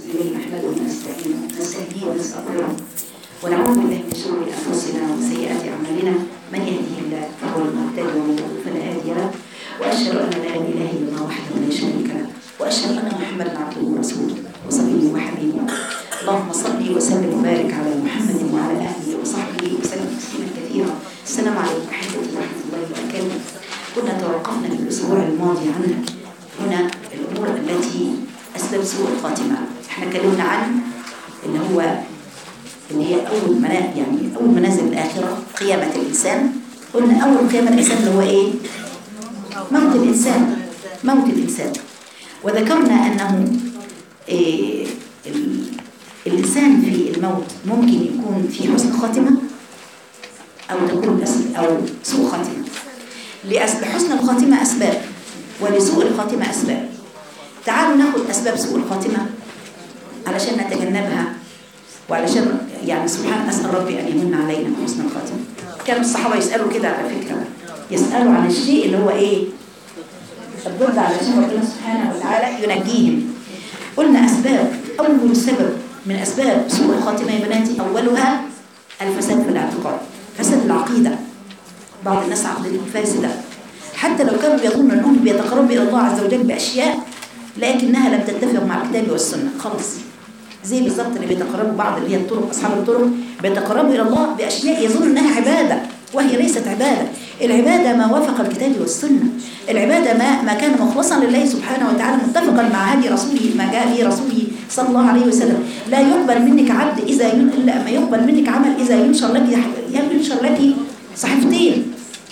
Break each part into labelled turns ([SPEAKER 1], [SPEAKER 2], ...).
[SPEAKER 1] إليه نحمده ونستعينه ونستهديه ونستغفره ونعوذ بالله من شرور أنفسنا وسيئات أعمالنا من يهده الله فهو المهتدي ومن يضلل فلا هادي له وأشهد أن لا إله إلا الله وحده لا شريك له وأشهد أن محمدا عبده ورسوله وصفيه وحبيبه اللهم صل وسلم وبارك على محمد وعلى آله وصحبه وسلم تسليما كثيرا السلام عليكم أحبتي ورحمة الله وبركاته كنا توقفنا في الأسبوع الماضي عن هنا الأمور التي أسباب سوء الخاتمة احنا اتكلمنا عن اللي هو اللي هي أول منازل يعني أول منازل الآخرة قيامة الإنسان قلنا أول قيامة الإنسان اللي هو إيه؟ موت الإنسان موت الإنسان وذكرنا أنه إيه ال- الإنسان في الموت ممكن يكون في حسن خاتمة أو تكون أس- أو سوء خاتمة لأس- لحسن الخاتمة أسباب ولسوء الخاتمة أسباب تعالوا ناخد أسباب سوء الخاتمة علشان نتجنبها وعلشان يعني سبحان أسأل ربي أن يمن علينا بحسن الخاتمة كانوا الصحابة يسألوا كده على فكرة يسألوا عن الشيء اللي هو إيه الضد علشان ربنا سبحانه وتعالى ينجيهم قلنا أسباب أول سبب من أسباب سوء الخاتمة يا بناتي أولها الفساد في الاعتقاد فساد العقيدة بعض الناس عقيدتهم فاسدة حتى لو كانوا بيظنوا أنهم بيتقربوا إلى الله عز وجل بأشياء لكنها لم تتفق مع الكتاب والسنة خلاص زي بالظبط اللي بيتقربوا بعض اللي هي الطرق أصحاب الطرق بيتقربوا إلى الله بأشياء يظن أنها عبادة وهي ليست عبادة العبادة ما وافق الكتاب والسنة العبادة ما ما كان مخلصا لله سبحانه وتعالى متفقا مع هدي رسوله ما جاء به رسوله صلى الله عليه وسلم لا يقبل منك عبد إذا ين... إلا ما يقبل منك عمل إذا ينشر لك ينشر لك صحيفتين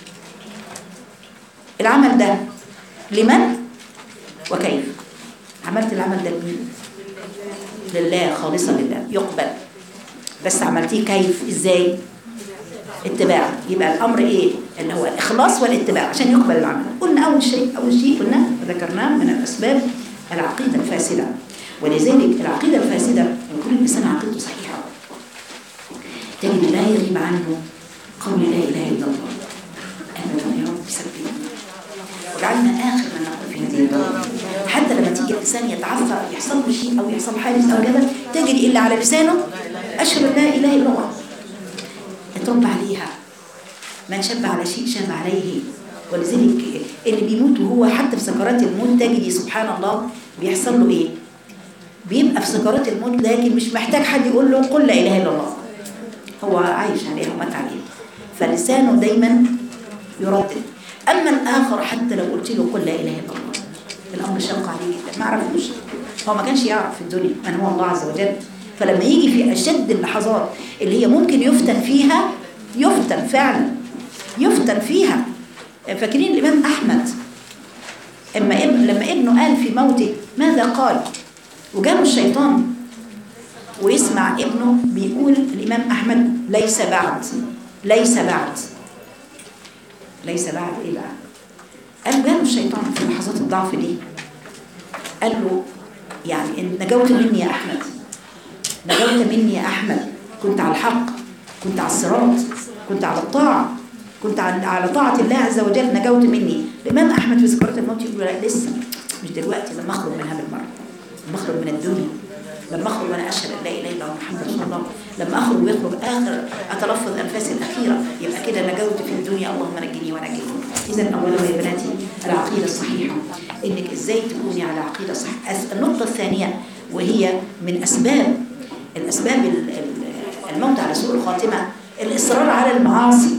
[SPEAKER 1] العمل ده لمن وكيف عملت العمل ده لمين لله خالصا لله يقبل بس عملتيه كيف ازاي اتباع يبقى الامر ايه اللي هو الاخلاص والاتباع عشان يقبل العمل قلنا اول شيء اول شيء قلنا ذكرناه من الاسباب العقيده الفاسده ولذلك العقيده الفاسده يكون الانسان عقيدته صحيحه تجد لا يغيب عنه قول لا اله الا الله ابدا يا رب سبحانه وجعلنا اخر من نقول في هذه الدار حتى لما تيجي الانسان يتعثر يحصل له شيء او يحصل حادث او كذا تجري الا على لسانه اشهد ان لا اله الا الله اتربى عليها من شب على شيء شاب عليه ولذلك اللي بيموت وهو حتى في سكرات الموت تجدي سبحان الله بيحصل له ايه بيبقى في سكرات الموت لكن مش محتاج حد يقول له قل لا اله الا الله هو عايش عليها ومات عليها فلسانه دايما يردد اما الاخر حتى لو قلت له قل لا اله الا الله الامر شاق عليه جدا ما عرفوش هو ما كانش يعرف في الدنيا من هو الله عز وجل فلما يجي في اشد اللحظات اللي هي ممكن يفتن فيها يفتن فعلا يفتن فيها فاكرين الامام احمد اما ابن لما ابنه قال في موته ماذا قال وجاله الشيطان ويسمع ابنه بيقول الامام احمد ليس بعد ليس بعد ليس بعد ايه بقى قال جاله الشيطان في لحظات الضعف دي قال له يعني إن نجوت مني يا احمد نجوت مني يا احمد كنت على الحق كنت على الصراط كنت على الطاعه كنت على على طاعه الله عز وجل نجوت مني الامام احمد في سكرات الموت يقول لا لسه مش دلوقتي لما اخرج منها بالمره لما اخرج من الدنيا لما اخرج وانا اشهد ان لا اله الا الله محمد رسول الله لما اخرج ويخرج اخر اتلفظ انفاسي الاخيره يبقى كده نجوت في الدنيا اللهم نجني ونجيكم اذا اولا يا بناتي العقيده الصحيحه انك ازاي تكوني على عقيده صحيحه أس- النقطه الثانيه وهي من اسباب الاسباب ال- ال- الموت على سوء الخاتمه الاصرار على المعاصي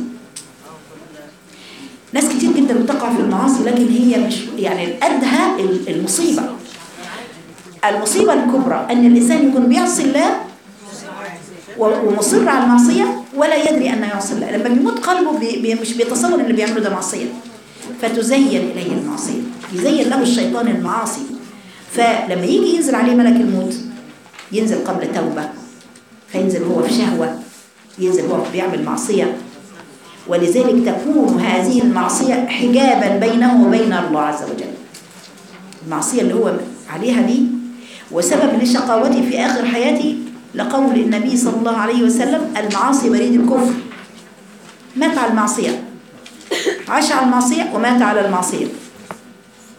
[SPEAKER 1] ناس كتير جدا بتقع في المعاصي لكن هي مش يعني قدها ال- المصيبه المصيبة الكبرى أن الإنسان يكون بيعصي الله و- ومصر على المعصية ولا يدري أنه يعصي الله لما بيموت قلبه بي بي مش بيتصور أن اللي بيعمله ده معصية فتزين إليه المعصية يزين له الشيطان المعاصي فلما يجي ينزل عليه ملك الموت ينزل قبل توبة فينزل هو في شهوة ينزل هو بيعمل معصية ولذلك تكون هذه المعصية حجابا بينه وبين الله عز وجل المعصية اللي هو عليها دي وسبب لشقاوته في آخر حياته لقول النبي صلى الله عليه وسلم المعاصي بريد الكفر مات على المعصية عاش على المعصية ومات على المعصية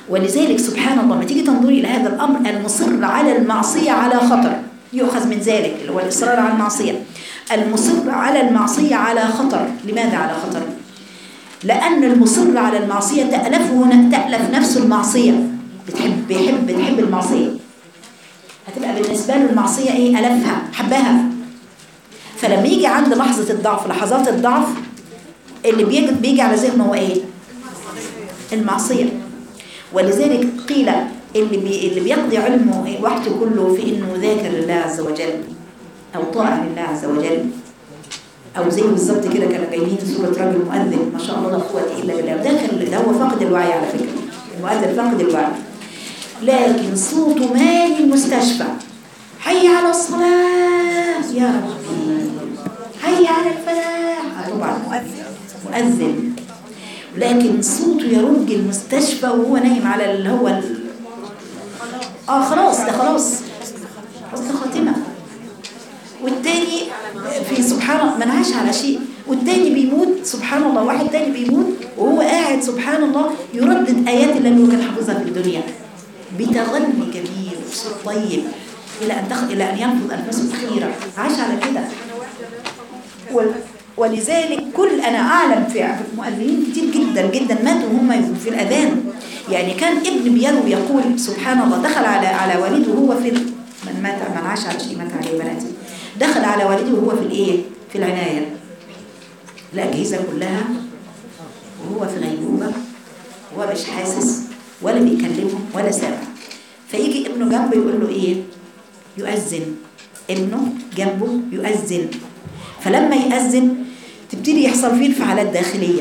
[SPEAKER 1] ولذلك سبحان الله ما تيجي تنظري إلى هذا الأمر المصر على المعصية على خطر يؤخذ من ذلك اللي هو الإصرار على المعصية المصر على المعصية على خطر لماذا على خطر؟ لأن المصر على المعصية تألفه تألف نفس المعصية بتحب بيحب بتحب المعصية هتبقى بالنسبة له المعصية إيه ألفها حبها فلما يجي عند لحظة الضعف لحظات الضعف اللي بيجي, بيجي على ذهنه هو إيه المعصية ولذلك قيل اللي بي اللي بيقضي علمه وقته كله في انه ذاكر لله عز وجل او طاعه لله عز وجل او زي بالظبط كده كانوا جايين سوره رجل مؤذن ما شاء الله لا قوه الا بالله ده كان ده هو فقد الوعي على فكره المؤذن فقد الوعي لكن صوته مالي المستشفى حي على الصلاه يا ربي حي على الفلاح طبعا مؤذن مؤذن لكن صوته يرج المستشفى وهو نايم على اللي هو ال... اه خلاص ده خلاص حسن خاتمه والتاني في سبحان الله ما نعاش على شيء والتاني بيموت سبحان الله واحد تاني بيموت وهو قاعد سبحان الله يردد ايات الله اللي هو كان حافظها في الدنيا بتغني كبير وصوت طيب الى ان تخ... الى ان ينفض انفاسه الاخيره عاش على كده وال... ولذلك كل أنا أعلم في مؤذنين كتير جدا جدا ماتوا هم في الأذان يعني كان ابن بيروي يقول سبحان الله دخل على على والده وهو في ال... من مات من عاش على شيء مات عليه بناتي دخل على والده وهو في الإيه في العناية الأجهزة كلها وهو في غيبوبة وهو مش حاسس ولا بيكلمهم ولا سامع فيجي ابنه جنبه يقول له إيه يؤذن ابنه جنبه يؤذن فلما يأذن تبتدي يحصل فيه انفعالات داخلية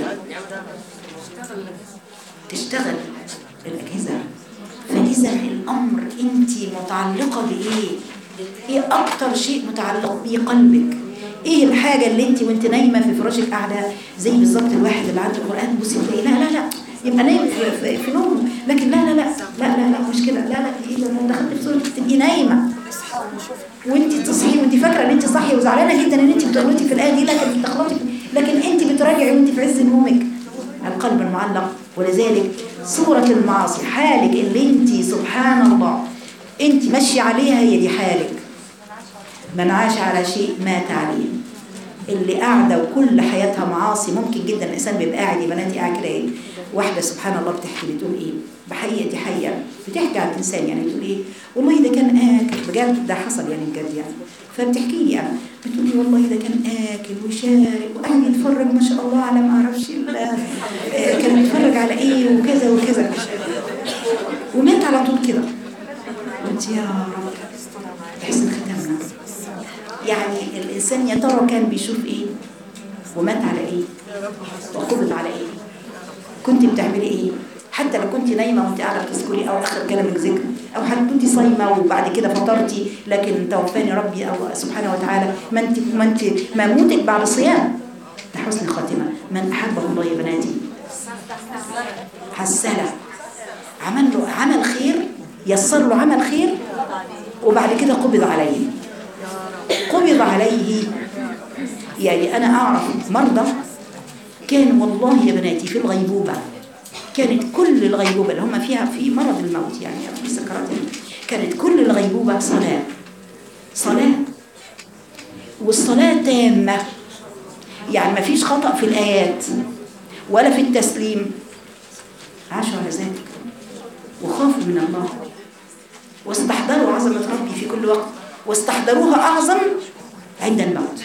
[SPEAKER 1] تشتغل الأجهزة فإذا الأمر أنت متعلقة بإيه؟ إيه أكتر شيء متعلق بقلبك؟ إيه الحاجة اللي أنت وأنت نايمة في فراشك قاعدة زي بالظبط الواحد اللي عنده القرآن بصي تلاقي لا لا لا يبقى نايم في, في, في نوم لكن لا لا لا لا لا لا مش كده لا لا إيه ده أنا دخلت في سورة تبقي نايمة وانت تصحي وانت فاكره ان انت صاحيه وزعلانه جدا ان انت بتغلطي في الايه دي لكن بتغلطي لكن انت بتراجعي وانت في عز نومك القلب المعلق ولذلك صورة المعاصي حالك اللي انت سبحان الله انت ماشيه عليها هي دي حالك من عاش على شيء مات عليه اللي قاعده وكل حياتها معاصي ممكن جدا الانسان بيبقى قاعد يا بناتي قاعد كده ايه واحده سبحان الله بتحكي بتقول ايه بحقيقه دي حقيقه بتحكي عن الانسان يعني بتقول ايه والله ده كان اكل بجد ده حصل يعني بجد يعني فبتحكي لي انا بتقول لي والله ده كان اكل وشارب وقاعد يتفرج ما شاء الله على ما اعرفش كان بيتفرج على ايه وكذا وكذا ومات على طول كده قلت يا رب احسن ختمنا يعني الانسان يا ترى كان بيشوف ايه ومات على ايه وقبض على ايه كنت بتعملي ايه حتى لو كنت نايمه وانت قاعده بتذكري او اخر كلامك ذكر او حتى كنت صايمه وبعد كده فطرتي لكن توفاني ربي او سبحانه وتعالى ما انت ما انت ما موتك بعد صيام ده حسن خاتمه من احبه الله يا بناتي حسله عمل له عمل خير يسر له عمل خير وبعد كده قبض عليه قبض عليه يعني انا اعرف مرضى كانوا والله يا بناتي في الغيبوبه كانت كل الغيبوبة اللي هم فيها في مرض الموت يعني في سكرات كانت كل الغيبوبة صلاة صلاة والصلاة تامة يعني ما فيش خطأ في الآيات ولا في التسليم عاشوا على ذلك وخافوا من الله واستحضروا عظمة ربي في كل وقت واستحضروها أعظم عند الموت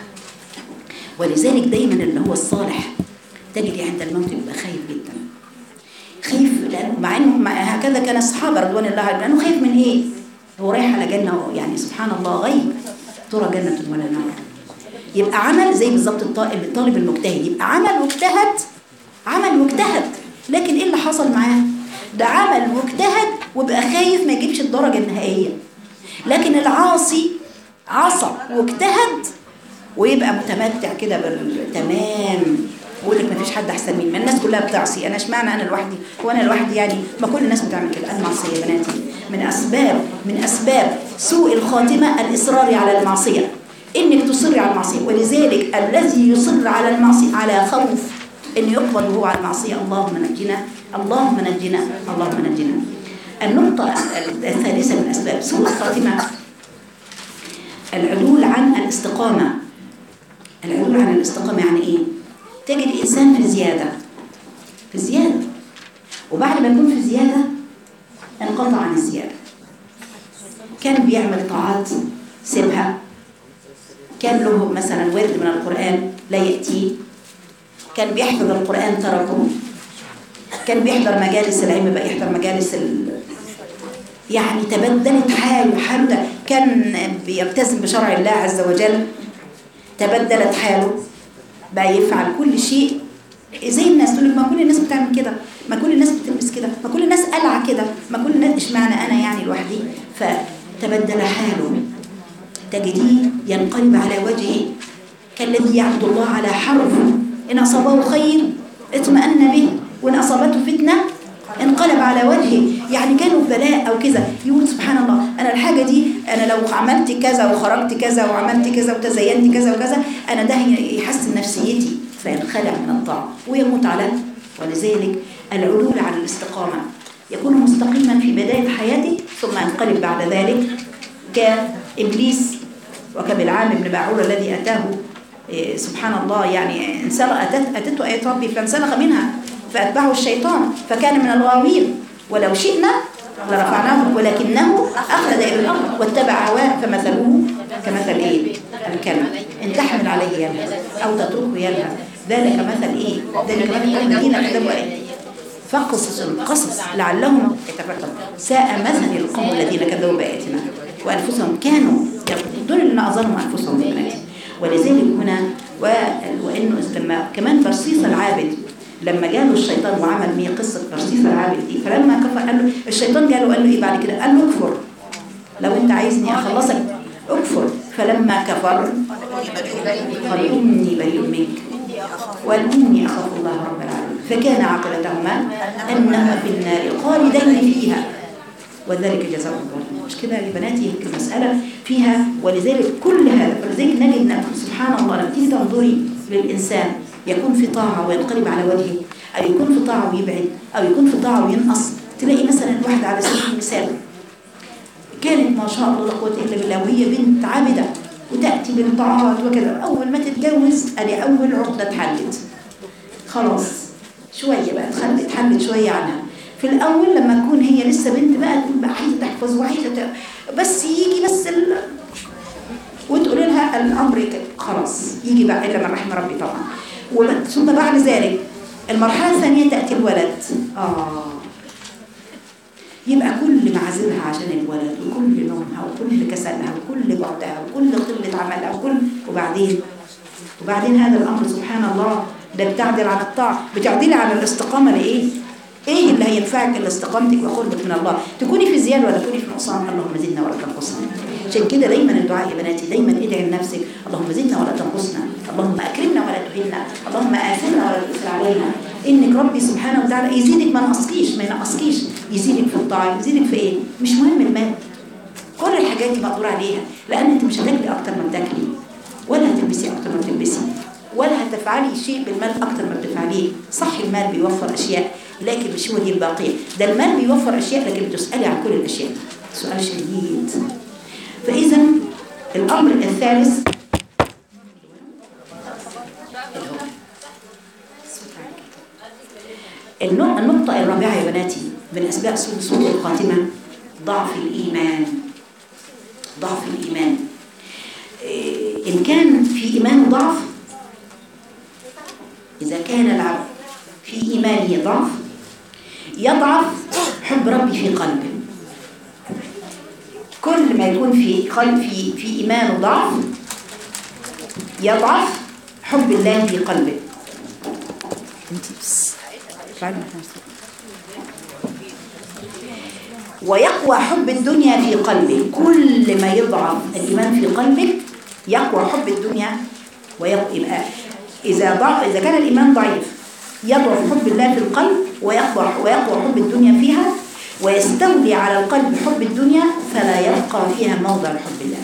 [SPEAKER 1] ولذلك دايما اللي هو الصالح تجد عند الموت يبقى خايف جدا خايف لأنه مع انه مع هكذا كان الصحابه رضوان الله عليهم لانه خايف من ايه؟ هو رايح على جنه يعني سبحان الله غيب ترى جنه ولا نار يبقى عمل زي بالظبط الطالب الطالب المجتهد يبقى عمل واجتهد عمل واجتهد لكن ايه اللي حصل معاه؟ ده عمل واجتهد وبقى خايف ما يجيبش الدرجه النهائيه لكن العاصي عصى واجتهد ويبقى متمتع كده بالتمام بقول لك ما فيش حد احسن مني ما الناس كلها بتعصي انا اشمعنى انا لوحدي وانا لوحدي يعني ما كل الناس بتعمل كده المعصيه يا بناتي من اسباب من اسباب سوء الخاتمه الاصرار على المعصيه انك تصري على المعصيه ولذلك الذي يصر على المعصيه على خوف إن يقبل وهو على المعصية اللهم نجنا اللهم نجنا اللهم نجنا النقطة الثالثة من أسباب سوء الخاتمة العدول عن الاستقامة العدول عن الاستقامة يعني إيه؟ تجد إنسان في زيادة في زيادة وبعد ما يكون في زيادة انقطع عن الزيادة كان بيعمل طاعات سيبها كان له مثلا ورد من القرآن لا يأتيه كان بيحفظ القرآن تركه كان بيحضر مجالس العلم بقى يحضر مجالس ال... يعني تبدلت حاله حاله ده كان بيلتزم بشرع الله عز وجل تبدلت حاله بقى يفعل كل شيء زي الناس تقول لك ما كل الناس بتعمل كده ما كل الناس بتلبس كده ما كل الناس قلعه كده ما كل الناس اشمعنى انا يعني لوحدي فتبدل حاله تجديه ينقلب على وجهه كالذي يعبد الله على حرف إن أصابه خير اطمأن به وإن أصابته فتنة انقلب على وجهه يعني كانوا في بلاء أو كذا يقول سبحان الله أنا الحاجة دي أنا لو عملت كذا وخرجت كذا وعملت كذا وتزينت كذا وكذا أنا ده يحسن نفسيتي فينخلع من الطاعة ويموت على ولذلك العلول على الاستقامة يكون مستقيما في بداية حياته ثم ينقلب بعد ذلك كإبليس وكبالعام بن باعور الذي أتاه إيه، سبحان الله يعني انسلخ أتت أتته آيات ربي فانسلخ منها فأتبعه الشيطان فكان من الغاوين ولو شئنا لرفعناه ولكنه أخلد إلى الأرض واتبع هواه فمثله كمثل إيه؟ الكلب إن تحمل عليه يلهث أو تتركه يلهث ذلك مثل إيه؟ ذلك مثل الذين كذبوا إيه؟ فقصص القصص لعلهم يتفكرون ساء مثل القوم الذين كذبوا بآياتنا وأنفسهم كانوا دول اللي أظلموا أنفسهم بالآيات ولذلك هنا و- وإنه لما كمان برصيص العابد لما جاله الشيطان وعمل مية قصة برصيص العابد دي فلما كفر قال له الشيطان جاله قال له إيه بعد كده قال له اكفر لو أنت عايزني أخلصك اكفر فلما كفر قال إني بريء منك وقال إني أخاف الله رب العالمين فكان عاقبتهما أنهما في النار خالدين فيها وذلك جزاء الظالمين مش كده يا بناتي يمكن المسألة فيها ولذلك كل هذا ولذلك نجد أن سبحان الله لما تيجي تنظري للإنسان يكون في طاعة وينقلب على وجهه أو يكون في طاعة ويبعد أو يكون في طاعة وينقص تلاقي مثلا واحدة على سبيل المثال كانت ما شاء الله لا قوة إلا بالله وهي بنت عابدة وتأتي بالطاعات وكذا أول ما تتجوز أدي أول عقدة اتحلت خلاص شوية بقى اتخلت اتحلت شوية عنها في الأول لما تكون هي لسه بنت بقى تقول بقى عايزة تحفظ وعايزة ت- بس يجي بس ال... وتقول لها الأمر كده خلاص يجي بقى إلا من رحم ربي طبعا وب- ثم بعد ذلك المرحلة الثانية تأتي الولد آه يبقى كل معازلها عشان الولد وكل نومها وكل كسلها وكل بعدها وكل قلة عملها وكل وبعدين وبعدين هذا الأمر سبحان الله ده بتعدل عن الطاعة بتعدلي عن الاستقامة لإيه؟ إيه اللي هينفعك لاستقامتك وقربك من الله تكوني في زيادة ولا تكوني في نقصان اللهم زدنا ولا تنقصنا عشان كده دايما الدعاء يا بناتي دايما ادعي لنفسك اللهم زدنا ولا تنقصنا اللهم أكرمنا ولا تهنا اللهم آثرنا ولا تؤثر علينا إنك ربي سبحانه وتعالى يزيدك ما نقصكيش ما ينقصكيش يزيدك في الطاعة يزيدك في إيه؟ مش مهم المال كل الحاجات دي مقدور عليها لأن أنت مش هتاكلي أكتر ما بتاكلي ولا هتلبسي أكتر ما بتلبسي ولا هتفعلي شيء بالمال أكتر ما بتفعليه صح المال بيوفر أشياء لكن مش هو دي الباقية ده المال بيوفر أشياء لكن بتسألي عن كل الأشياء سؤال شديد فإذا الأمر الثالث النق- النقطة الرابعة يا بناتي من أسباب سوء سوء الخاتمة ضعف الإيمان ضعف الإيمان إيه، إن كان في إيمانه ضعف إذا كان العبد في إيمانه ضعف يضعف حب ربي في قلبه كل ما يكون في قلب في في إيمانه ضعف يضعف حب الله في قلبه انت بس تعالي معنا. ويقوى حب الدنيا في قلبه كل ما يضعف الإيمان في قلبك يقوى حب الدنيا ويقوى يبقى إذا ضعف إذا كان الإيمان ضعيف يضعف حب الله في القلب ويقوى ويقوى حب الدنيا فيها ويستولي على القلب حب الدنيا فلا يبقى فيها موضع لحب الله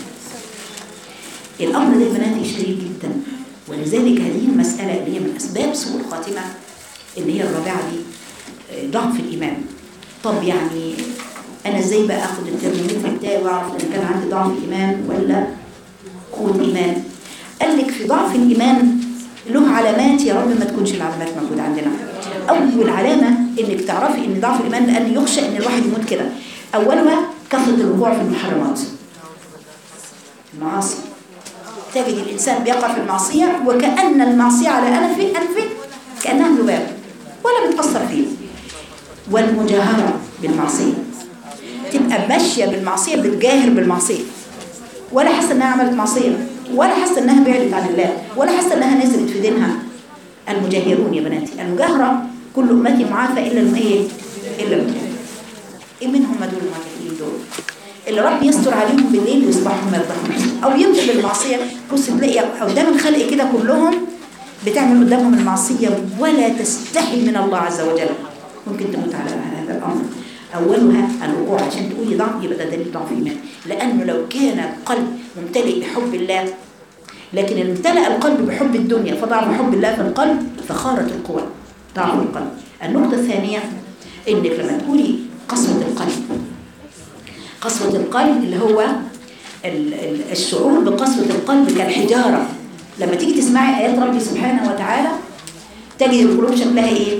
[SPEAKER 1] الأمر ده بناتي شديد جدا ولذلك هذه المسألة اللي هي من أسباب سوء الخاتمة اللي هي الرابعة دي آه، ضعف الإيمان طب يعني أنا إزاي بقى آخد الترمومتر بتاعي وأعرف إن كان عندي ضعف إيمان ولا قوة إيمان قال لك في ضعف الإيمان له علامات يا رب ما تكونش العلامات موجودة عندنا أول علامة إنك تعرفي إن ضعف الإيمان لأن يخشى إن الواحد يموت كده أولها كثرة الوقوع في المحرمات المعاصي تجد الإنسان بيقع في المعصية وكأن المعصية على أنفه أنفه كأنها ذباب ولا بتأثر فيه والمجاهرة بالمعصية تبقى ماشية بالمعصية بتجاهر بالمعصية ولا حاسة إنها عملت معصية ولا حاسة إنها بعدت عن الله ولا حاسة إنها نزلت في دينها المجاهرون يا بناتي المجاهرة كل أمتي معافى إلا الإيه؟ إلا المجاهرين إيه منهم دول المعافين دول اللي رب يستر عليهم بالليل ويصبحوا مرضهم او يبدا بالمعصيه بص تلاقي قدام الخلق كده كلهم بتعمل قدامهم المعصيه ولا تستحي من الله عز وجل ممكن تموت على هذا الامر اولها الوقوع عشان تقولي ضعف يبقى ده دليل ضعف ايمان لانه لو كان القلب ممتلئ بحب الله لكن امتلأ القلب بحب الدنيا فضعف حب الله في القلب فخارت القوى ضعف القلب النقطه الثانيه انك لما تقولي قسوه القلب قسوة القلب اللي هو ال- ال- الشعور بقسوة القلب كالحجارة لما تيجي تسمعي آيات ربي سبحانه وتعالى تجد القلوب شكلها إيه؟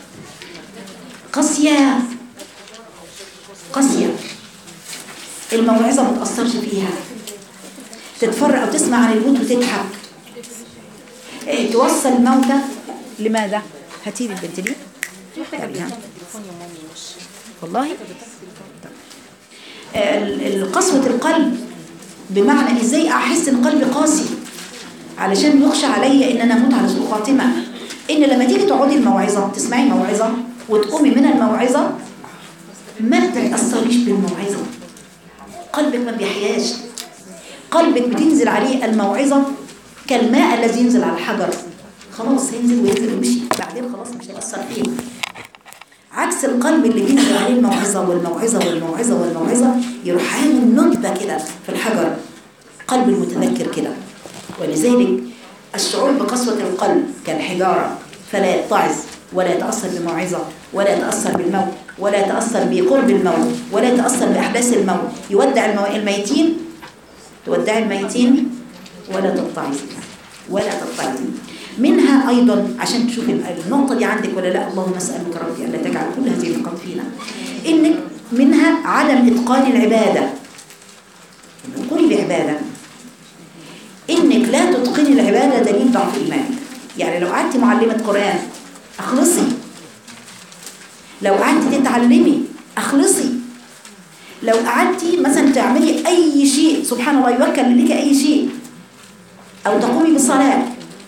[SPEAKER 1] قاسية قاسية الموعظة ما تأثرش فيها تتفرج أو تسمع عن الموت وتضحك إيه، توصل الموتى لماذا؟ هاتي لي البنت دي تعالي ها. والله ال- ال- قسوة القلب بمعنى ازاي احس ان قلبي قاسي علشان يخشى عليا ان انا اموت على سوء خاتمه ان لما تيجي تقعدي الموعظه تسمعي موعظه وتقومي من الموعظه ما بتتاثريش بالموعظه قلبك ما بيحياش قلبك بتنزل عليه الموعظه كالماء الذي ينزل على الحجر خلاص هينزل وينزل ويمشي بعدين خلاص مش هيأثر فيه عكس القلب اللي بينزل عليه الموعظة والموعظة والموعظة والموعظة يروح عامل نكبة كده في الحجر قلب المتذكر كده ولذلك الشعور بقسوة القلب كالحجارة فلا يتعظ ولا يتأثر بموعظة ولا يتأثر بالموت ولا يتأثر بقرب الموت ولا يتأثر بأحداث الموت يودع المو- الميتين تودع الميتين ولا تتعظ ولا تتعظ منها أيضا عشان تشوف النقطة دي عندك ولا لا اللهم أسألك ربي ألا تجعل كل هذه النقاط فينا إنك منها عدم إتقان العبادة قولي بعبادة إنك لا تتقني العبادة دليل ضعف إيمانك يعني لو قعدتي معلمة قرآن أخلصي لو قعدتي تتعلمي أخلصي لو قعدتي مثلا تعملي أي شيء سبحان الله يوكل لك أي شيء أو تقومي بالصلاة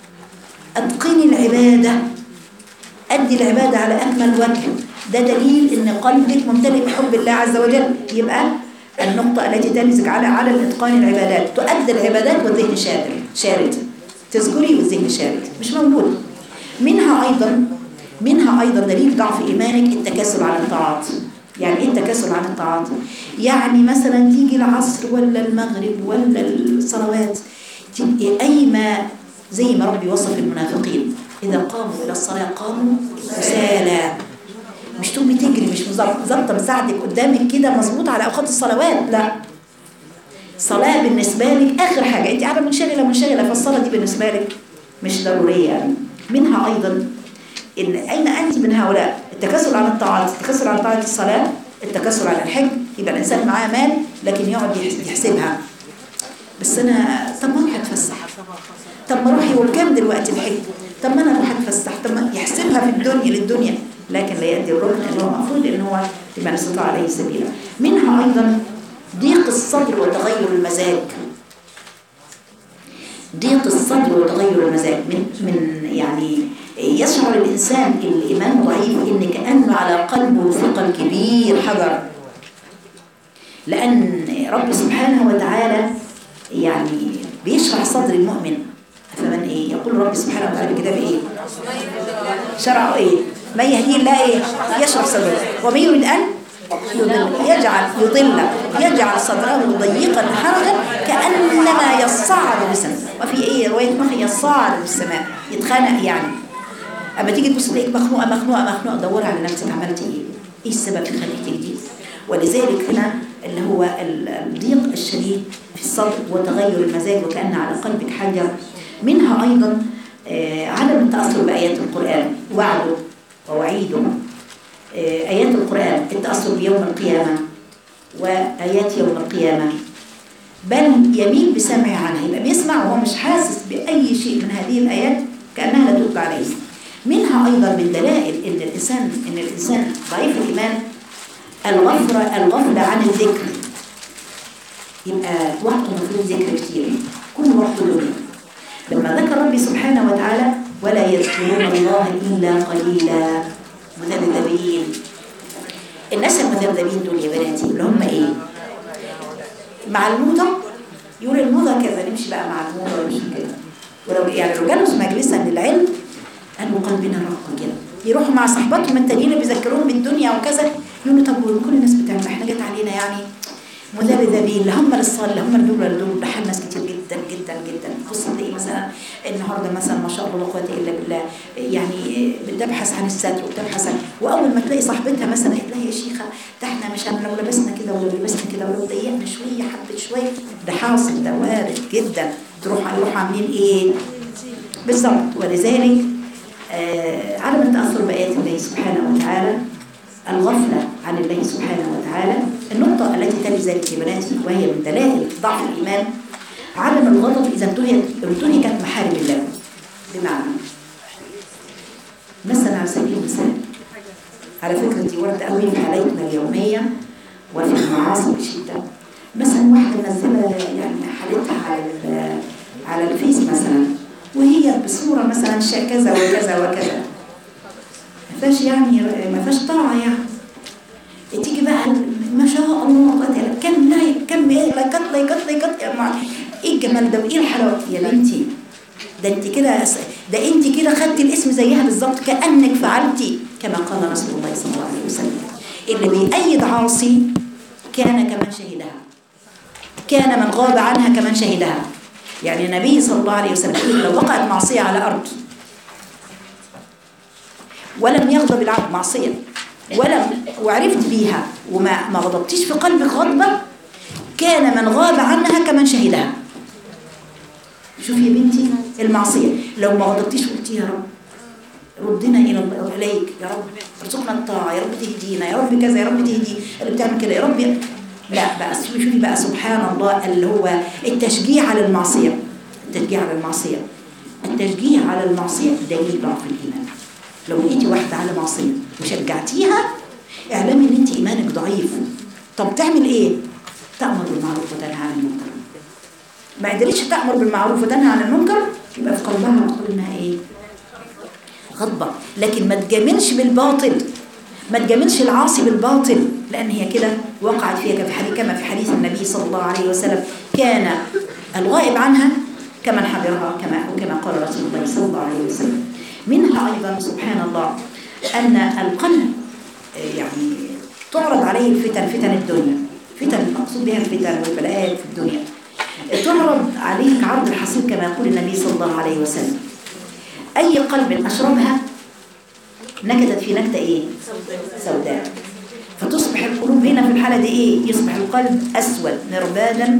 [SPEAKER 1] أتقني العبادة أدي العبادة على أكمل وجه ده دليل إن قلبك ممتلئ بحب الله عز وجل يبقى النقطة التي تمسك على على الإتقان العبادات تؤدي العبادات والذهن شارد شارد تذكري والذهن شارد مش موجود منها أيضا منها أيضا دليل ضعف إيمانك التكاسل عن الطاعات يعني إيه التكاسل عن الطاعات؟ يعني مثلا تيجي العصر ولا المغرب ولا الصلوات تبقي قايمة زي ما ربي وصف المنافقين إذا قاموا إلى الصلاة قاموا كسالى مش تقومي تجري مش مظبط- ظابطه مساعدك قدامك كده مظبوط على اوقات الصلوات لا صلاه بالنسبه لك اخر حاجه انت قاعده منشغله منشغله فالصلاه دي بالنسبه لك مش ضروريه يعني منها ايضا ان اين انت من هؤلاء التكاسل عن الطاعات التكاسل عن طاعه الصلاه التكاسل عن الحج يبقى الانسان معاه مال لكن يقعد يحس- يحسبها بس انا طب ما اروح اتفسح طب ما اروح يوم كام دلوقتي الحج طب ما انا اروح اتفسح طب ما يحسبها في الدنيا للدنيا لكن لا يأتي الركن اللي هو المفروض ان هو لمن استطاع عليه سبيلا منها ايضا ضيق الصدر وتغير المزاج ضيق الصدر وتغير المزاج من من يعني يشعر الانسان الايمان ضعيف ان كانه على قلبه ثقل كبير حجر لان رب سبحانه وتعالى يعني بيشرح صدر المؤمن فمن ايه يقول رب سبحانه وتعالى في كتابه ايه شرعه ايه من يهديه الله ايه يشرح صدره ومن يريد ان يضل يجعل يضل يجعل صدره ضيقا حرجا كانما يصعد بالسماء وفي ايه روايه مخي يصعد بالسماء يتخانق يعني اما تيجي تبص تلاقيك مخنوقه مخنوقه مخنوقه دوري على نفسك عملتي ايه ايه السبب في خليتك دي ولذلك هنا اللي هو ال- الضيق الشديد في الصدر وتغير المزاج وكأن على قلبك حجر منها أيضا آه، عدم التأثر بآيات القرآن وعده ووعيده آه، آيات القرآن التأثر بيوم القيامة وآيات يوم القيامة بل يميل بسمعه عنها يبقى بيسمع وهو مش حاسس بأي شيء من هذه الآيات كأنها لا تتبع عليه منها أيضا من دلائل إن الإنسان إن الإنسان ضعيف الإيمان الغفرة الغفلة عن الذكر يبقى وقته المفروض ذكر كتير كل وقت له لما ذكر ربي سبحانه وتعالى ولا يذكرون الله إلا قليلا مذبذبين الناس المذبذبين دول يا بناتي اللي هم ايه مع الموضة يقول الموضة كذا نمشي بقى مع الموضة ونمشي كده ولو يعني لو جالس مجلسا للعلم قالوا قلبنا رق كده يروحوا مع صحباتهم التانيين اللي بيذكروهم بالدنيا وكذا يقولوا طب كل الناس بتعمل احنا جت علينا يعني مذبذبين لا هم للصالح لا هم لدول ولا دول ده حال ناس كتير جدا جدا جدا بص تلاقي مثلا النهارده مثلا ما شاء الله لا قوه الا بالله يعني بتبحث عن الستر وبتبحث عن واول ما تلاقي صاحبتها مثلا تلاقي يا شيخه ده احنا مش لو لبسنا كده ولو لبسنا كده ولو ضيقنا شويه حبه شويه ده حاصل ده وارد جدا تروح يروحوا عاملين ايه بالظبط ولذلك آه عدم التاثر بايات الله سبحانه وتعالى الغفلة عن الله سبحانه وتعالى النقطة التي تلي ذلك يا بناتي وهي من دلائل ضعف الإيمان عدم الغضب إذا انتهكت انتهكت محارم الله بمعنى مثلا على سبيل المثال على فكرة دي وردة قوي في حالاتنا اليومية وفي المعاصي بشدة مثلا واحدة منزلة يعني حالتها على ال- على الفيس مثلا وهي بصورة مثلا شا- كذا وكذا وكذا ما فيهاش يعني ما فيهاش طاعة يعني تيجي بقى ما شاء الله قد كم لايك كم لايكات لايكات لايكات يا مع- ايه الجمال ده وايه الحلاوه يا بنتي ده انت كده ده انت كده خدتي الاسم زيها بالظبط كانك فعلتي كما قال رسول الله صلى الله عليه وسلم اللي بيأيد عاصي كان كمن شهدها كان من غاب عنها كمن شهدها يعني النبي صلى الله عليه وسلم يقول لو وقعت معصيه على ارض ولم يغضب العبد معصية ولم وعرفت بيها وما ما غضبتيش في قلبك غضبة كان من غاب عنها كمن شهدها شوفي يا بنتي المعصية لو ما غضبتيش قلتي يا رب ردنا إلى الله إليك يا رب ارزقنا الطاعة يا رب تهدينا يا رب كذا يا رب تهدي اللي بتعمل كده يا رب ي- لا بقى شوفي بقى سبحان الله اللي هو التشجيع على المعصية التشجيع على المعصية التشجيع على المعصية دليل ضعف الإيمان لو لقيتي واحدة على معصية وشجعتيها اعلمي ان انت ايمانك ضعيف طب تعمل ايه تأمر بالمعروف وتنهى عن المنكر ما قدرتش تأمر بالمعروف وتنهى عن المنكر يبقى في قلبها تقول انها ايه غضبة لكن ما تجاملش بالباطل ما تجاملش العاصي بالباطل لأن هي كده وقعت فيها كما في حديث كما في حديث النبي صلى الله عليه وسلم كان الغائب عنها كمن حضرها كما كما قال رسول الله صلى الله عليه وسلم منها أيضا سبحان الله أن القلب آه، يعني تعرض عليه الفتن فتن الدنيا فتن المقصود بها الفتن والبلاءات في الدنيا تعرض عليك عرض الحصير كما يقول النبي صلى الله عليه وسلم أي قلب أشربها نكدت في نكتة إيه؟ سوداء فتصبح القلوب هنا في الحالة دي إيه؟ يصبح القلب أسود مربادا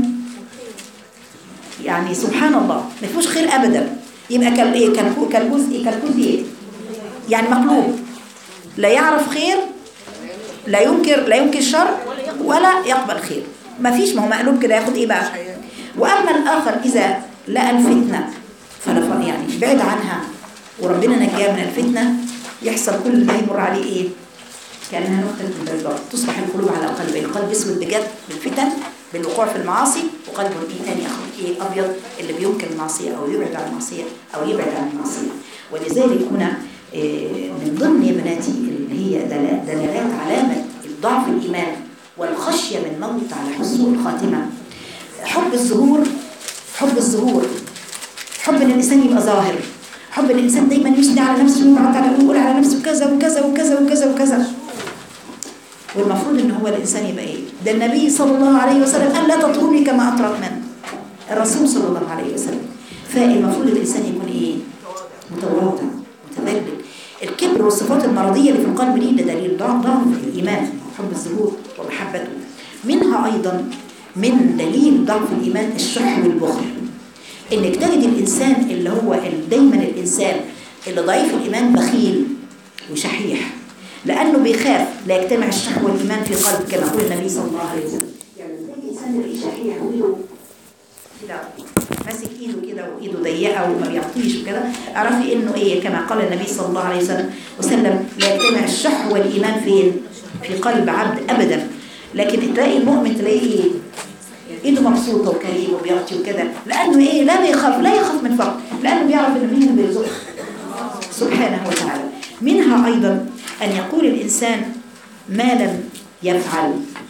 [SPEAKER 1] يعني سبحان الله ما فيهوش خير أبدا يبقى كال إيه؟ كالكو- كالجزء إيه؟ كالكل إيه؟ يعني مقلوب لا يعرف خير لا ينكر لا ينكر شر ولا يقبل خير ما فيش ما هو مقلوب كده ياخد ايه بقى واما الاخر اذا لقى الفتنه فلا ف- يعني بعد عنها وربنا نجاه من الفتنه يحصل كل اللي هيمر عليه ايه كانها نقطه من البيضاء تصبح القلوب على قلبين قلب اسود بجد بالفتن بالوقوع في المعاصي وقلب ايه تاني اخر ايه ابيض اللي بينكر المعصيه او يبعد عن المعصيه او يبعد عن المعصيه ولذلك هنا إيه، من ضمن يا بناتي اللي هي دلا- دلالات علامه ضعف الايمان والخشيه من موت على حسن الخاتمه حب الظهور حب الظهور حب ان الانسان يبقى ظاهر حب ان الانسان دايما يثني على نفسه ويقعد على ويقول على نفسه كذا وكذا وكذا وكذا وكذا والمفروض ان هو الانسان يبقى ايه ده النبي صلى الله عليه وسلم قال لا تطروني كما اطرق من الرسول صلى الله عليه وسلم فالمفروض الانسان يكون ايه متواضع متذلل والصفات المرضية اللي في القلب دي ده دليل ضعف ضعف الإيمان حب الظهور ومحبته منها أيضا من دليل ضعف الإيمان الشح والبخل إنك تجد الإنسان اللي هو ال- دايما الإنسان اللي ضعيف الإيمان بخيل وشحيح لأنه بيخاف لا يجتمع الشح والإيمان في قلب كما قال النبي صلى الله عليه وسلم يعني لما تلاقي إنسان يلاقيه شحيح وإيده كده ماسك ايده كده وايده ضيقه وما بيعطيش وكده اعرفي انه ايه كما قال النبي صلى الله عليه وسلم وسلم لا يجتمع الشح والايمان فين في قلب عبد ابدا لكن تلاقي المؤمن تلاقيه ايه ايده مبسوطه وكريم وبيعطي وكده لانه ايه لا بيخاف لا يخاف من فقر لانه بيعرف ان مين اللي بيرزقه سبحانه وتعالى منها ايضا ان يقول الانسان ما لم يفعل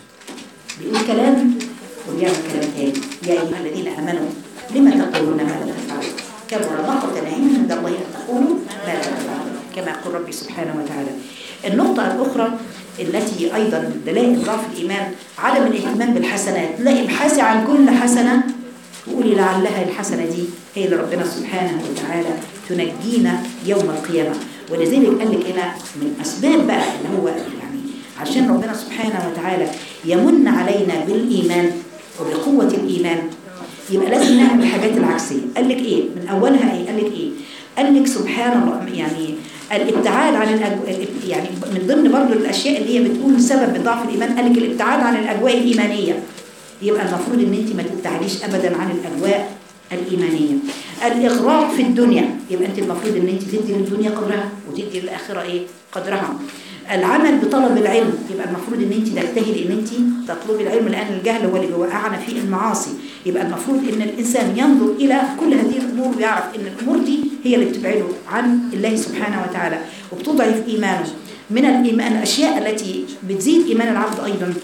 [SPEAKER 1] بيقول كلام وبيعمل كلام تاني يا ايها الذين امنوا لما تقولون ما لا تفعلون كبر مقتا عند الله ان تقولوا ما لا تفعلون كما يقول ربي سبحانه وتعالى النقطة الأخرى التي أيضا دلائل ضعف الإيمان عدم الاهتمام بالحسنات لا ابحثي عن كل حسنة وقولي لعلها الحسنة دي هي اللي ربنا سبحانه وتعالى تنجينا يوم القيامة ولذلك قال لك هنا من أسباب بقى اللي هو يعني عشان ربنا سبحانه وتعالى يمن علينا بالإيمان وبقوة الإيمان يبقى لازم نعمل الحاجات العكسية قال لك إيه من أولها إيه قال لك إيه قال لك سبحان الله يعني الابتعاد عن الأجو... يعني من ضمن برضه الأشياء اللي هي بتقول سبب ضعف الإيمان قال لك الابتعاد عن الأجواء الإيمانية يبقى المفروض ان انت ما تبتعديش ابدا عن الاجواء الايمانيه الاغراق في الدنيا يبقى انت المفروض ان انت تدي للدنيا قدرها وتدي للاخره ايه قدرها العمل بطلب العلم يبقى المفروض ان انت تجتهدي ان انت تطلبي العلم لان الجهل هو اللي بيوقعنا في المعاصي يبقى المفروض ان الانسان ينظر الى كل هذه الامور ويعرف ان الامور دي هي اللي بتبعده عن الله سبحانه وتعالى وبتضعف ايمانه من الايمان الاشياء التي بتزيد ايمان العبد ايضا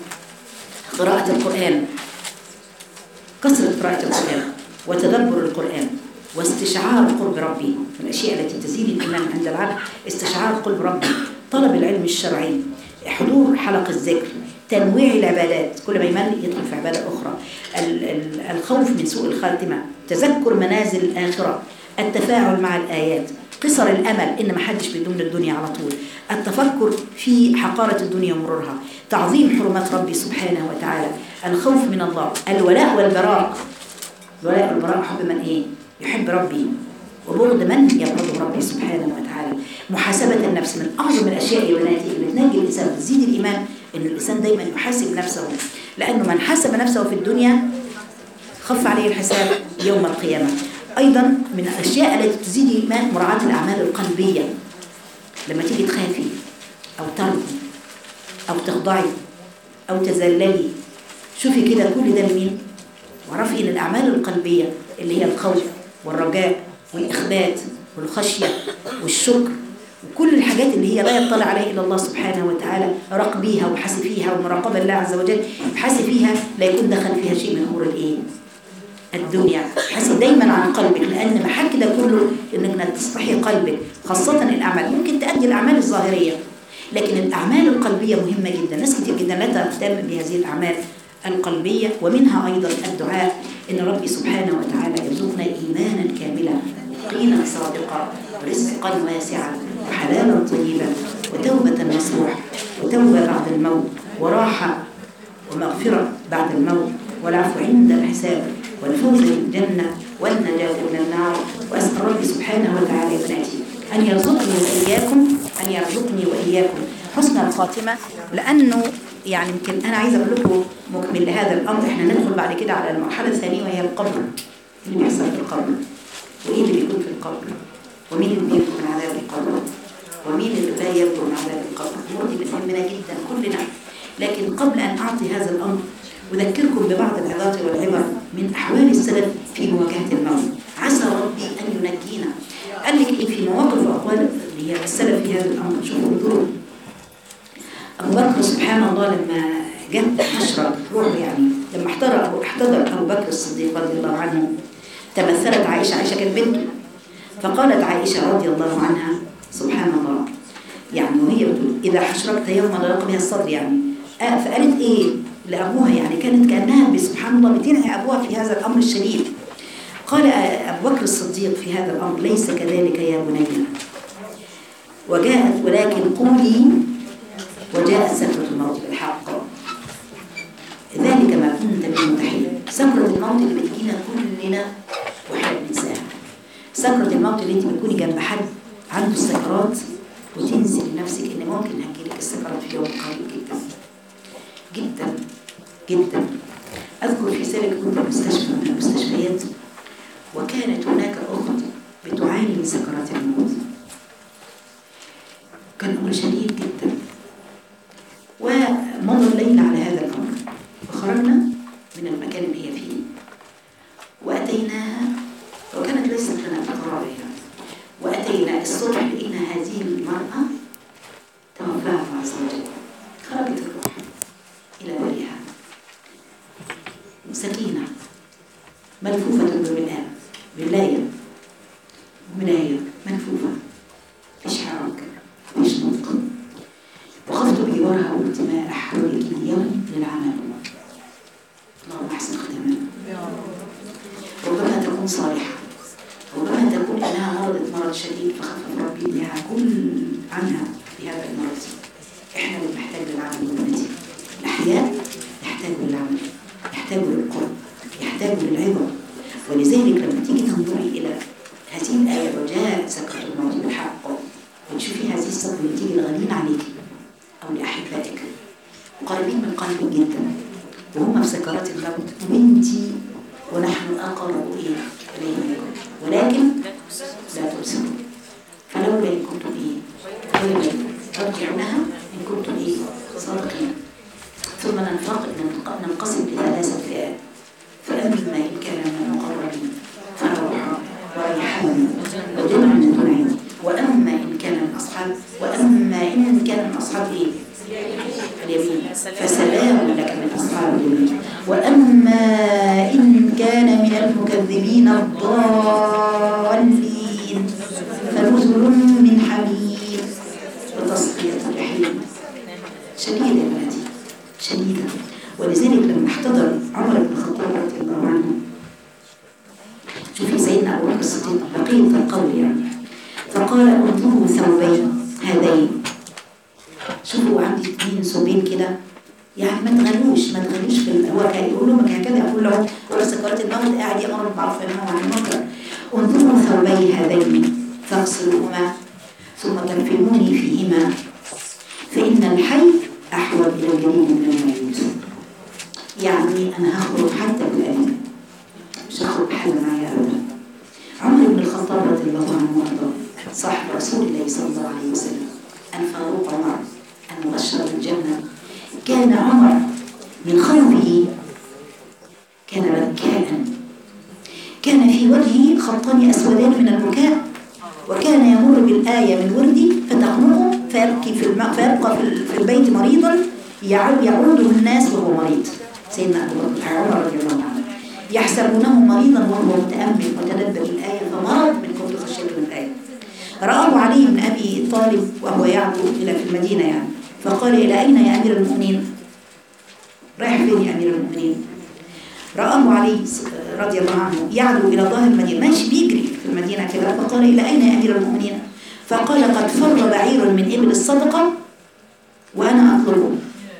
[SPEAKER 1] قراءة القرآن كثرة قراءة القرآن وتدبر القرآن واستشعار قرب ربي من الأشياء التي تزيد الإيمان عند العبد استشعار قرب ربي طلب العلم الشرعي حضور حلق الذكر تنويع العبادات كل ما يمل يدخل في عبادة أخرى ال- ال- الخوف من سوء الخاتمة تذكر منازل الآخرة التفاعل مع الآيات قصر الأمل إن ما حدش بيدوم للدنيا على طول التفكر في حقارة الدنيا ومرورها تعظيم حرمات ربي سبحانه وتعالى الخوف من الله الولاء والبراء الولاء والبراء حب من إيه يحب ربي وبغض من يبغضه ربي سبحانه وتعالى محاسبة النفس من أعظم الأشياء يا بناتي اللي بتنجي الإنسان تزيد الإيمان إن الإنسان دايما يحاسب نفسه لأنه من حاسب نفسه في الدنيا خف عليه الحساب يوم القيامة أيضا من الأشياء التي تزيد الإيمان مراعاة الأعمال القلبية لما تيجي تخافي أو ترضي أو تخضعي أو تذللي شوفي كده كل ده لمين واعرفي ان الاعمال القلبيه اللي هي الخوف والرجاء والاخبات والخشيه والشكر وكل الحاجات اللي هي لا يطلع عليها الا الله سبحانه وتعالى راقبيها وابحثي فيها والمراقبه لله عز وجل ابحثي فيها لا يكون دخل فيها شيء من امور الايه الدنيا ابحثي دايما عن قلبك لان محك ده كله انك تصلحي قلبك خاصه الاعمال ممكن تؤدي الاعمال الظاهريه لكن الاعمال القلبيه مهمه جدا ناس كتير جدا لا تهتم بهذه الاعمال القلبية ومنها أيضا الدعاء إن ربي سبحانه وتعالى يرزقنا إيمانا كاملا يقينا صادقا ورزقا واسعا وحلالا طيبا وتوبة نصوح وتوبة بعد الموت وراحة ومغفرة بعد الموت والعفو عند الحساب والفوز بالجنة والنجاة من النار وأسأل ربي سبحانه وتعالى يا بناتي أن يرزقني وإياكم أن يرزقني وإياكم حسن الخاتمة لأنه يعني يمكن أنا عايزة أقول لكم مكمل لهذا الأمر إحنا ندخل بعد كده على المرحلة الثانية وهي القبر اللي بيحصل في القبر وإيه اللي بيكون في القبر ومين اللي بينجو من عذاب القبر ومين اللي لا ينجو من عذاب القبر الأمور دي بتهمنا جدا كلنا لكن قبل أن أعطي هذا الأمر أذكركم ببعض العظات والعبر من أحوال السلف في مواجهة الموت عسى ربي أن ينجينا قال لك إيه في مواقف وأقوال اللي هي السلف في هذا الأمر شوفوا انظروا أبو بكر سبحان الله لما جت حشرة روحه يعني لما احتضر أبو احتضر أبو بكر الصديق رضي الله عنه تمثلت عائشة عائشة كانت بنته فقالت عائشة رضي الله عنها سبحان الله يعني وهي بتقول إذا حشركت يوما ضاق بها الصدر يعني آه فقالت إيه لأبوها يعني كانت كأنها سبحان الله بتنعي أبوها في هذا الأمر الشديد قال أبو بكر الصديق في هذا الأمر ليس كذلك يا بني وجاءت ولكن قولي وجاءت سكرة الموت بالحق ذلك ما كنت به متحيل سكرة الموت اللي بتجينا كلنا واحنا بننساها سكرة الموت اللي انت بتكوني جنب حد عنده السكرات وتنسي لنفسك ان ممكن هتجيلك السكرات في يوم قريب جدا جدا جدا اذكر في سنه كنت في مستشفى من المستشفيات وكانت هناك اخت بتعاني من سكرات الموت كان امر شديد جدا ومضى الليل على هذا الامر وخرجنا من المكان اللي هي فيه واتيناها وكانت ليست لنا بقرار يعني واتينا الصبح لقينا هذه المراه توفاها الله عز وجل خرجت الروح الى بارئها سكينه ملفوفه بالملاء باللايه ملايه ملفوفه مفيش حركه مفيش نطق وقفت بجوارها وقلت ما احوجك اليوم للعمل اللهم احسن ختامنا ربما تكون صالحة ربما تكون أنها مرضت مرض شديد فخفف ربي بها كل عنها في هذا المرض إحنا اللي بنحتاج للعمل والنتيجة الأحياء يحتاجوا للعمل يحتاجوا للقرب يحتاجوا للعظة ولذلك لما تيجي تنظري إلى هذه الآية وجاء سكرة الموت بالحق وتشوفي هذه الصدمة اللي تيجي الغالين عليك أو لأحبائك قريبين من قلبك جدا وهم في سكرات الموت وانتي ونحن أقرب إيه إليه منكم ولكن لا تبصرون فلولا إن كنتم إيه لولا ترجعونها إن كنتم إيه صادقين ثم ننفق ننق- ننقسم لثلاثة فئات فأما إن كان من المقربين فروح وريحان وجنة نعيم وأما إن كان من أصحاب وأما إن كان من أصحاب إيه اليمين فسلام لك من أصحاب اليمين وأما إن كان من المكذبين الضالين فنزل من حميم وتصفية الجحيم شديدة يا بناتي شديدة ولذلك لما احتضر عمر بن الخطاب رضي الله عنه شوفي سيدنا أبو بكر الصديق بقية القول يعني فقال انظروا ثوبين هذين شوفوا عندي اثنين ثوبين كده يعني ما تغلوش ما تغلوش في ال- هو كان يقول لهم هكذا يقول له ولا سكرات الموت قاعد يامر بالمعروف وينهى عن المنكر انظروا ثوبي هذين فاغسلوهما ثم كفنوني فيهما فإن الحي أحوج إلى الجليل من الميت يعني أنا هخرج حتى بالألم مش هخرج حل معايا أبدا عمر بن الخطاب رضي الله عنه وارضاه صاحب رسول الله صلى الله عليه وسلم الفاروق عمر المبشر بالجنة كان عمر من خوفه كان بكاء كان في وجهه خطان أسودان من البكاء وكان يمر بالآية من وردي فتخنقه فيبكي في الم... فيبقى في ال- في البيت مريضا يعود يعوده الناس وهو مريض سيدنا أبو بكر عمر رضي الله عنه يحسبونه مريضا وهو متأمل متدبر الآية فمرض من كتر خشيته من الآية رآه علي بن أبي طالب وهو يعدو إلى في المدينة يعني فقال إلى أين يا أمير المؤمنين رايح فين يا أمير المؤمنين رآه علي رضي الله عنه يعدو إلى ظاهر المدينة ماشي بيجري في المدينة كده فقال إلى أين يا أمير المؤمنين فقال قد فر بعير من إبل الصدقة وأنا أطلبه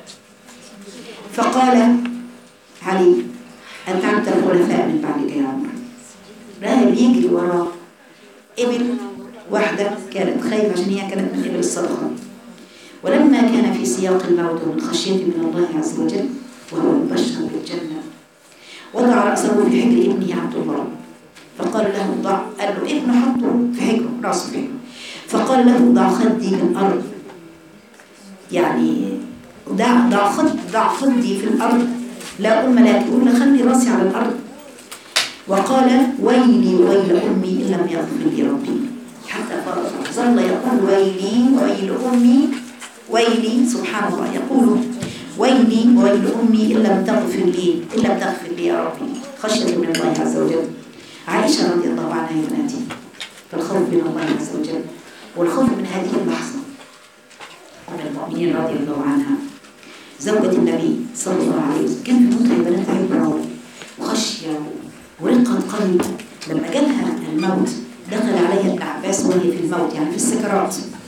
[SPEAKER 1] فقال علي أنت الخلفاء من بعدك يا عمر راهب يجري وراه إبل واحدة كانت خايفة عشان هي كانت من إبل الصدقة ولما كان في سياق الموت ومن خشية من الله عز وجل وهو مبشر بالجنة وضع رأسه في حجر ابنه عبد الله فقال له ضع قال له ابنه حطه في حجره رأسه في حجره فقال له ضع خدي في الأرض يعني ضع ضع خد ضع خدي في الأرض لا أم لك يقول له خلي راسي على الأرض وقال ويلي ويل أمي إن لم يغفر لي ربي حتى فرط ظل يقول ويلي ويل أمي ويلي سبحان الله يقول ويلي ويل أمي إن لم تغفر لي إن لم تغفر لي يا ربي خشية من الله عز وجل عائشة رضي الله عنها يا بناتي فالخوف من الله عز وجل والخوف من هذه اللحظة أم المؤمنين رضي الله عنها زوجة النبي صلى الله عليه وسلم كان في موتها يا بنات عبرة وخشية ورقة قلب لما جالها الموت دخل عليها ابن عباس وهي في الموت يعني في السكرات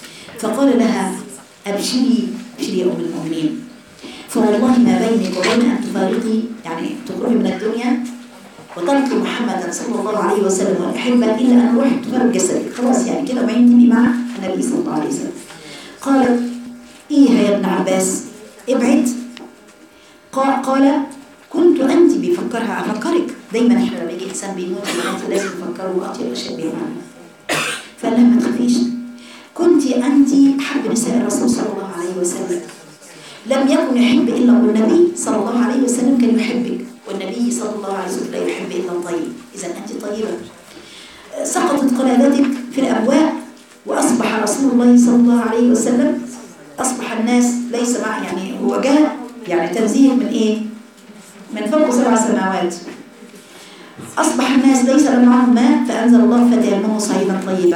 [SPEAKER 1] فقال لها أبشري أبشري يا أم المؤمنين فوالله ما بينك وبين أن تفارقي يعني تخرجي من الدنيا وترك محمدا صلى الله عليه وسلم والأحبة إلا أن روحك تفارق جسدك خلاص يعني كده وبعدين تبقي مع النبي صلى الله عليه وسلم قالت إيه يا ابن عباس ابعد قا- قال كنت أنت بيفكرها أفكرك دايما إحنا لما يجي إنسان بيموت بنات لازم نفكره أطيب أشياء بيعمل فقال لها ما تخافيش كنت أنت أحب نساء الرسول صلى الله عليه وسلم لم يكن يحب إلا النبي صلى الله عليه وسلم كان يحبك والنبي صلى الله عليه وسلم لا يحب إلا الطيب إذا أنت طيبة سقطت قلادتك في الأبواء وأصبح رسول الله صلى الله عليه وسلم أصبح الناس ليس مع يعني هو جاء يعني تنزيه من إيه؟ من فوق سبع سماوات أصبح الناس ليس لهم معهم ماء فأنزل الله فتيمموا صعيدا طيبا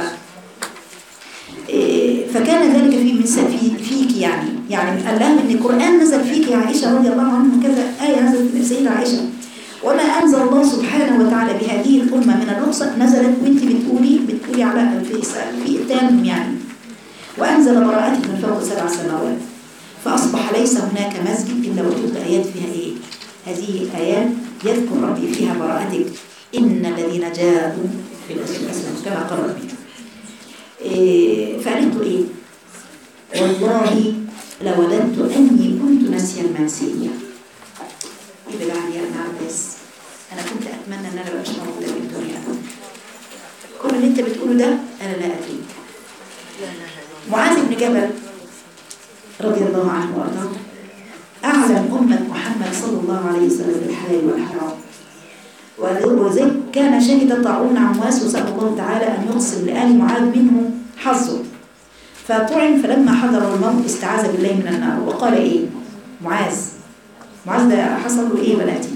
[SPEAKER 1] إيه، فكان ذلك في من س- في فيك يعني يعني قال لها ان القران نزل فيك يا عائشه رضي الله عنها كذا ايه نزلت في سيدنا عائشه وما انزل الله سبحانه وتعالى بهذه الامه من الرخصه نزلت وانت بتقولي بتقولي على في في اتام يعني وانزل براءتك من فوق سبع سماوات فاصبح ليس هناك مسجد الا وجدت ايات فيها ايه؟ هذه الايات يذكر ربي فيها براءتك ان الذين جاءوا في الاسلام كما قال ربي إيه، فقالت له ايه والله لوددت اني كنت ناسيا منسيا ايه بالله يا ابن عباس انا كنت اتمنى ان انا مبقاش موجوده في الدنيا كل اللي انت بتقوله ده انا لا ادريك معاذ بن جبل رضي الله عنه وارضاه اعلم امه محمد صلى الله عليه وسلم بالحلال والحرام وذلك كان شهد طاعون عمواس وسأل الله تعالى أن يقسم لآل معاذ منه حظه فطعن فلما حضر الموت استعاذ بالله من النار وقال إيه معاذ معاذ ده حصل له إيه بناتي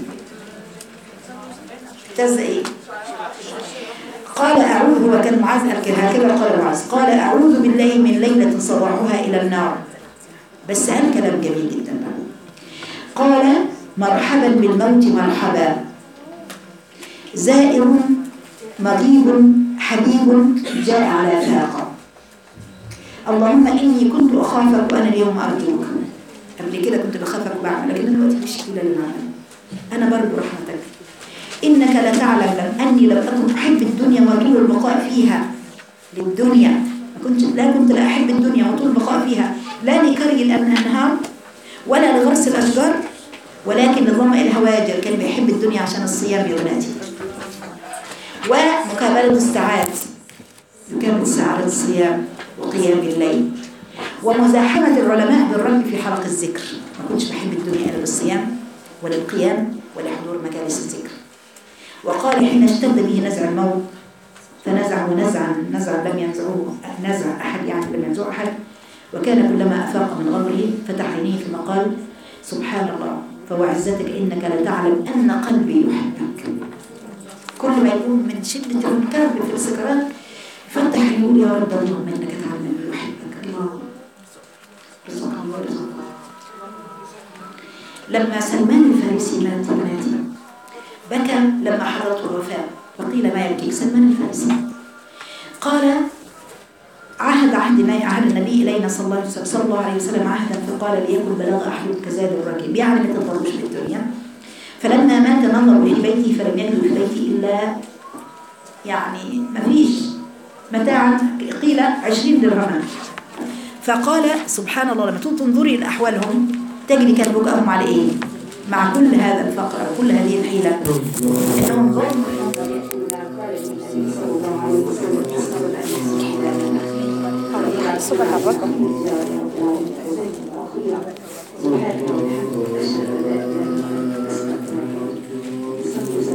[SPEAKER 1] اهتز إيه قال أعوذ وكان معاذ قال كده هكذا قال معاذ قال أعوذ بالله من ليلة صباحها إلى النار بس قال كلام جميل جدا بقى قال مرحبا بالموت مرحبا زائر مغيب حبيب جاء على فاقة اللهم إني كنت أخافك وأنا اليوم أرجوك قبل كده كنت بخافك بعمل لكن أنا دلوقتي مش كده اللي بعمل أنا برجو رحمتك إنك لتعلم لم أني لم أكن أحب الدنيا وطول البقاء فيها للدنيا ما كنت لا كنت لا أحب الدنيا وطول البقاء فيها لا لكري الأنهار ولا لغرس الأشجار ولكن لظمأ الهواجر كان بيحب الدنيا عشان الصيام يا بناتي ومكابلة الساعات مكابلة ساعات الصيام وقيام الليل ومزاحمة العلماء بالرب في حلق الذكر ما كنتش بحب الدنيا إلا بالصيام ولا القيام ولا حضور مجالس الذكر وقال حين اشتد به نزع الموت فنزعه نزعا نزعا لم ينزعه نزع أحد يعني لم ينزعه أحد وكان كلما أفاق من غمره فتح عينيه ثم قال سبحان الله فوعزتك إنك لتعلم أن قلبي يحبك كل ما يكون من شدة الكرب في السكرات فتح يقول يا رب اللهم إنك تعلم أني أحبك الله رزقك الله رزقك لما سلمان الفارسي مات بناتي بكى لما حضرته الوفاة وقيل ما يبكيك سلمان الفارسي قال عهد عهد ما عهد النبي إلينا صلى الله, صلى الله عليه وسلم عهدا فقال ليكن بلاغ أحد كزاد الركب يعني ما تفضلوش في الدنيا فلما مات نظروا في بيتي فلم يجدوا في بيتي إلا يعني ما فيش متاعا قيل عشرين درهما فقال سبحان الله لما تنظري لأحوالهم تجري كان بكاءهم على إيه مع كل هذا الفقر وكل هذه الحيلة إنهم ظنوا
[SPEAKER 2] سبحان الرقم
[SPEAKER 1] سبحان الله